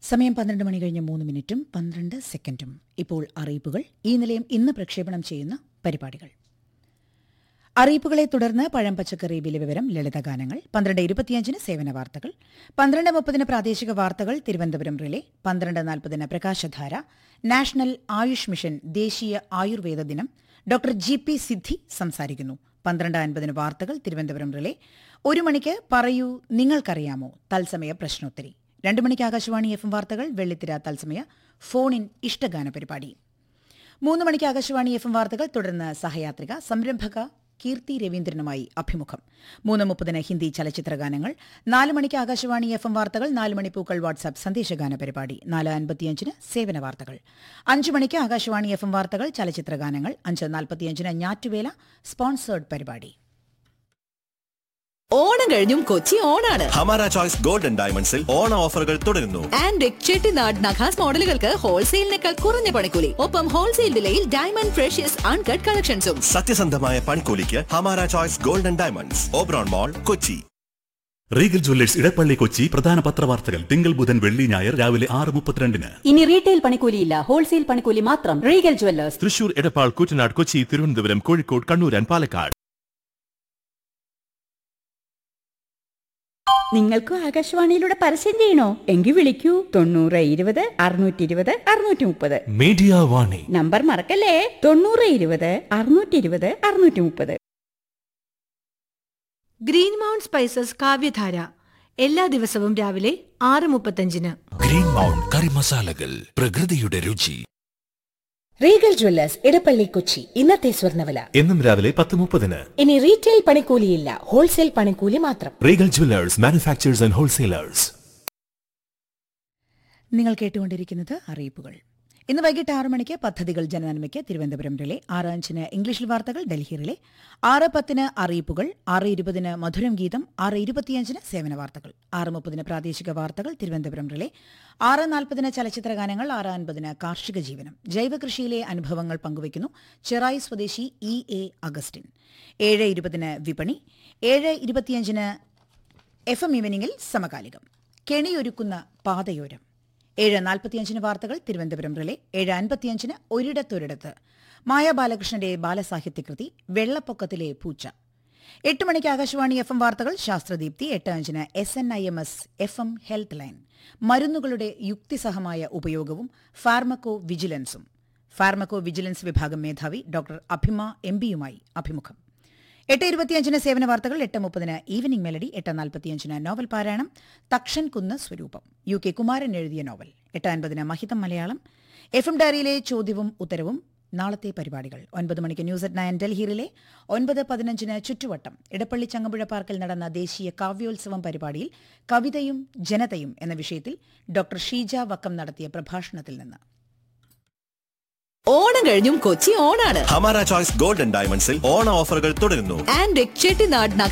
സമയം പന്ത്രണ്ട് മണി കഴിഞ്ഞ് മൂന്ന് മിനിറ്റും പന്ത്രണ്ട് സെക്കൻഡും ഇപ്പോൾ അറിയിപ്പുകൾ ഈ നിലയം ഇന്ന് പ്രക്ഷേപണം ചെയ്യുന്ന പരിപാടികൾ അറിയിപ്പുകളെ തുടർന്ന് പഴം പച്ചക്കറി വില വിവരം ലളിതഗാനങ്ങൾ പന്ത്രണ്ട് ഇരുപത്തിയഞ്ചിന് സേവന വാർത്തകൾ പന്ത്രണ്ട് മുപ്പതിന് പ്രാദേശിക വാർത്തകൾ തിരുവനന്തപുരം റിലേ പന്ത്രണ്ട് നാൽപ്പതിന് പ്രകാശധാര നാഷണൽ ആയുഷ് മിഷൻ ദേശീയ ആയുർവേദ ദിനം ഡോക്ടർ ജി പി സിദ്ധി സംസാരിക്കുന്നു പന്ത്രണ്ട് അൻപതിന് വാർത്തകൾ തിരുവനന്തപുരം റിലേ ഒരു മണിക്ക് പറയൂ നിങ്ങൾക്കറിയാമോ തത്സമയ പ്രശ്നോത്തരി രണ്ട് മണിക്ക് ആകാശവാണി എഫ് എം വാർത്തകൾ വെള്ളിത്തിര തത്സമയ ഫോൺ ഇൻ ഇഷ്ടഗാന പരിപാടി മൂന്ന് മണിക്ക് ആകാശവാണി എഫ് എം വാർത്തകൾ തുടർന്ന് സഹയാത്രിക സംരംഭക കീർത്തി രവീന്ദ്രനുമായി അഭിമുഖം മൂന്ന് മുപ്പതിന് ഹിന്ദി ചലച്ചിത്ര ഗാനങ്ങൾ നാല് മണിക്ക് ആകാശവാണി എഫ് എം വാർത്തകൾ നാല് മണിപ്പൂക്കൾ വാട്സാപ്പ് സന്ദേശഗാന പരിപാടി നാല് അൻപത്തിയഞ്ചിന് സേവന വാർത്തകൾ അഞ്ച് മണിക്ക് ആകാശവാണി എഫ് എം വാർത്തകൾ ചലച്ചിത്ര ഗാനങ്ങൾ അഞ്ച് നാൽപ്പത്തിയഞ്ചിന് ഞാറ്റുവേല സ്പോൺസേർഡ് പരിപാടി ഓണം കഴിഞ്ഞും കൊച്ചി ഓണാണ് ഹമാര ചോയ്സ് ഗോൾഡൻ ഡയമണ്ട്സിൽ ഓണ ഓഫറുകൾ തുടരുന്നു ആൻഡ് ചെട്ടിനാട് നഖാസ് മോഡലുകൾക്ക് ഹോൾസെയിലിനേക്കാൾ കുറഞ്ഞ പണിക്കൂലി ഒപ്പം ഹോൾസെയിൽ വിലയിൽ ഡയമണ്ട് ഫ്രഷ്യസ് അൺകട്ട് കളക്ഷൻസും സത്യസന്ധമായ പൺകൂലിക്ക് Hamara choice gold and diamonds Oberon mall Kochi Regal jewellers Edappally Kochi പ്രധാന പത്രവാർത്തകൾ തിങ്കൾ ബുധൻ വെള്ളി ഞായർ രാവിലെ ആറ് മുപ്പത്തിരണ്ടിന് ഇനി റീറ്റെയിൽ പണിക്കൂലിയില്ല ഹോൾസെയിൽ പണിക്കൂലി മാത്രം Regal jewellers Thrissur Edappal Koottanad Kochi Thiruvananthapuram Kozhikode Kannur and Palakkad നിങ്ങൾക്കും ആകാശവാണിയിലൂടെ പരസ്യം ചെയ്യണോ എങ്കിൽ വിളിക്കൂ തൊണ്ണൂറ് ഇരുപത് അറുന്നൂറ്റി ഇരുപത് അറുന്നൂറ്റി മുപ്പത് മീഡിയ വാണി നമ്പർ മറക്കല്ലേ തൊണ്ണൂറ് ഇരുപത് അറുന്നൂറ്റി ഇരുപത് അറുന്നൂറ്റി മുപ്പത് ഗ്രീൻ മൗണ്ട് സ്പൈസസ് കാവ്യധാര എല്ലാ ദിവസവും രാവിലെ ആറ് മുപ്പത്തഞ്ചിന് ഗ്രീൻ മൗണ്ട് കറി മസാലകൾ പ്രകൃതിയുടെ രുചി റീഗൽ ജ്വല്ലേഴ്സ് ഇടപ്പള്ളി കൊച്ചി ഇന്നത്തെ സ്വർണ്ണവില എന്നും രാവിലെ പത്ത് മുപ്പതിന് ഇനി റീറ്റെയിൽ പണിക്കൂലിയില്ല ഹോൾസെയിൽ പണിക്കൂലി മാത്രം Regal jewellers manufacturers and wholesalers നിങ്ങൾ കേട്ടുകൊണ്ടിരിക്കുന്നത് അറിയിപ്പുകൾ ഇന്ന് വൈകിട്ട് ആറ് മണിക്ക് പദ്ധതികൾ ജനനന്മയ്ക്ക് തിരുവനന്തപുരം റിലേ ആറ് അഞ്ചിന് ഇംഗ്ലീഷിൽ വാർത്തകൾ ഡൽഹി റിലേ ആറ് പത്തിന് അറിയിപ്പുകൾ ആറ് ഇരുപതിന് മധുരം ഗീതം ആറ് ഇരുപത്തിയഞ്ചിന് സേവന വാർത്തകൾ ആറ് മുപ്പതിന് പ്രാദേശിക വാർത്തകൾ തിരുവനന്തപുരം റിലേ ആറ് നാൽപ്പതിന് ചലച്ചിത്ര ഗാനങ്ങൾ ആറ് അൻപതിന് കാർഷിക ജീവനം ജൈവ കൃഷിയിലെ അനുഭവങ്ങൾ പങ്കുവയ്ക്കുന്നു ചെറായി സ്വദേശി ഇ എ അഗസ്റ്റിൻ ഏഴ് ഇരുപതിന് വിപണി ഏഴ് ഇരുപത്തിയഞ്ചിന് എഫ് എം ഈവനിങ്ങിൽ സമകാലികം കെണിയൊരുക്കുന്ന പാതയോരം ഏഴ് നാൽപ്പത്തിയഞ്ചിന് വാർത്തകൾ തിരുവനന്തപുരം റിലേ ഏഴ് അൻപത്തിയഞ്ചിന് ഒരിടത്തൊരിടത്ത് മായ ബാലകൃഷ്ണന്റെ ബാലസാഹിത്യകൃതി വെള്ളപ്പൊക്കത്തിലെ പൂച്ച എട്ട് മണിക്ക് ആകാശവാണി എഫ് എം വാർത്തകൾ ശാസ്ത്രദീപ്തി എട്ട് അഞ്ചിന് S N I M S F M health line മരുന്നുകളുടെ യുക്തിസഹമായ ഉപയോഗവും ഫാർമക്കോ വിജിലൻസും ഫാർമക്കോ വിജിലൻസ് വിഭാഗം മേധാവി ഡോക്ടർ അഭിമ എം പിയുമായി അഭിമുഖം എട്ട് ഇരുപത്തിയഞ്ചിന് സേവന വാർത്തകൾ എട്ട് മുപ്പതിന് ഈവനിംഗ് മെലഡി എട്ട് നാൽപ്പത്തിയഞ്ചിന് നോവൽ പാരായണം തക്ഷൻ കുന്ന് സ്വരൂപം യു കെ കുമാരൻ എഴുതിയ നോവൽ എട്ട് അൻപതിന് മഹിതം മലയാളം എഫ് എം ഡയറിയിലെ ചോദ്യവും ഉത്തരവും നാളത്തെ പരിപാടികൾ ഒൻപത് മണിക്ക് ന്യൂസ് അറ്റ് നയൻ ഡൽഹിയിലെ ഒൻപത് പതിനഞ്ചിന് ചുറ്റുവട്ടം ഇടപ്പള്ളി ചങ്ങമ്പുഴ പാർക്കിൽ നടന്ന ദേശീയ കാവ്യോത്സവം പരിപാടിയിൽ കവിതയും ജനതയും എന്ന വിഷയത്തിൽ ഡോക്ടർ ഷീജ വക്കം നടത്തിയ പ്രഭാഷണത്തിൽ നിന്ന് ഓണം കഴിഞ്ഞും കൊച്ചി ഓണാണ് ഹമാര ചോയ്സ് ഗോൾഡൻ ഡയമണ്ട്സിൽ ഓണ ഓഫറുകൾ തുടരുന്നു ആൻഡ് ചെട്ടിനാട്